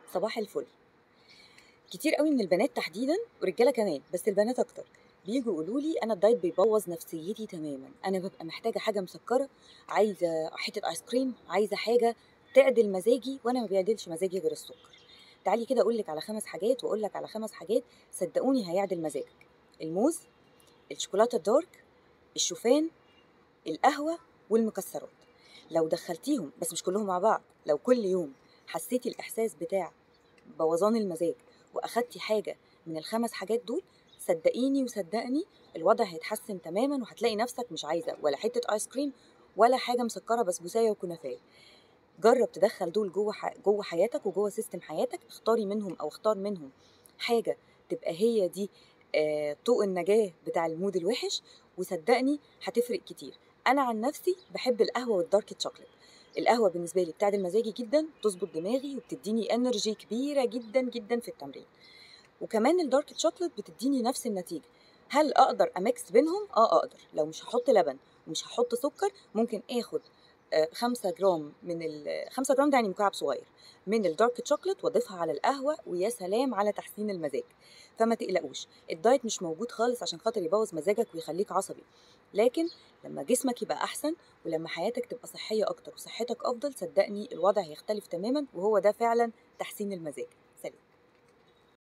صباح الفل كتير قوي من البنات تحديدا ورجاله كمان بس البنات اكتر بيجوا يقولوا لي انا الدايت بيبوظ نفسيتي تماما انا ببقى محتاجه حاجه مسكره عايزه حته ايس كريم عايزه حاجه تعدل مزاجي وانا ما بيعدلش مزاجي غير السكر تعالي كده اقول لك على خمس حاجات واقول لك على خمس حاجات صدقوني هيعدل مزاجك الموز الشوكولاته الدارك الشوفان القهوه والمكسرات لو دخلتيهم بس مش كلهم مع بعض لو كل يوم حسيتي الاحساس بتاع بوظان المزاج واخدتي حاجه من الخمس حاجات دول صدقيني وصدقني الوضع هيتحسن تماما وهتلاقي نفسك مش عايزه ولا حته ايس كريم ولا حاجه مسكره بسبوسيه وكنافيه جرب تدخل دول جوه ح... جوه حياتك وجوه سيستم حياتك اختاري منهم او اختار منهم حاجه تبقى هي دي آه طوق النجاه بتاع المود الوحش وصدقني هتفرق كتير انا عن نفسي بحب القهوه والدارك تشوكلت القهوه بالنسبه لي بتعدل مزاجي جدا بتظبط دماغي وبتديني انرجي كبيره جدا جدا في التمرين وكمان الدارك تشوكلت بتديني نفس النتيجه هل اقدر اميكس بينهم اه اقدر لو مش هحط لبن ومش هحط سكر ممكن اخد آه، خمسة جرام من ال 5 جرام ده يعني مكعب صغير من الدارك تشوكلت واضيفها على القهوه ويا سلام على تحسين المزاج فما تقلقوش الدايت مش موجود خالص عشان خاطر يبوظ مزاجك ويخليك عصبي لكن لما جسمك يبقى احسن ولما حياتك تبقى صحيه اكتر وصحتك افضل صدقني الوضع هيختلف تماما وهو ده فعلا تحسين المزاج